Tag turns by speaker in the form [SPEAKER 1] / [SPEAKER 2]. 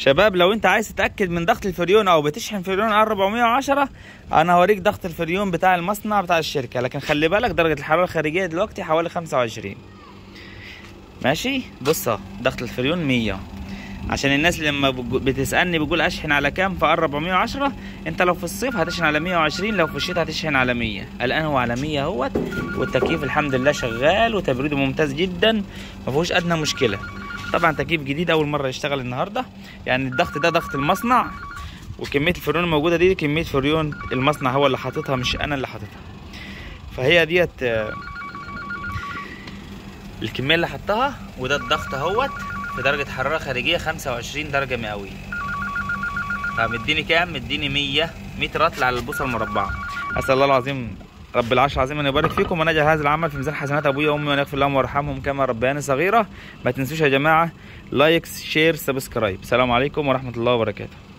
[SPEAKER 1] شباب لو انت عايز تتاكد من ضغط الفريون او بتشحن فريون ار 410 انا هوريك ضغط الفريون بتاع المصنع بتاع الشركه لكن خلي بالك درجه الحراره الخارجيه دلوقتي حوالي 25 ماشي بص اهو ضغط الفريون 100 عشان الناس اللي لما بتج- بتسالني بيقول اشحن على كام في ار 410 انت لو في الصيف هتشحن على 120 لو في الشتاء هتشحن على 100 الان هو على 100 اهوت والتكييف الحمد لله شغال وتبريده ممتاز جدا ما فيهوش ادنى مشكله طبعا تكييف جديد اول مره يشتغل النهارده يعني الضغط ده ضغط المصنع وكميه الفريون الموجوده دي كميه فريون المصنع هو اللي حاططها مش انا اللي حاططها فهي ديت آه، الكميه اللي حطها وده الضغط اهوت في درجه حراره خارجيه 25 درجه مئويه فمديني كام مديني 100 100 رطل على البوصه المربعه اسال الله العظيم رب العرش العظيم ان يبارك فيكم ونجعل هذا العمل في ميزان حسنات ابويا وامي وان يغفر لهم ويرحمهم كما ربياني صغيره ما تنسوش يا جماعه لايكس شير سبسكرايب السلام عليكم ورحمه الله وبركاته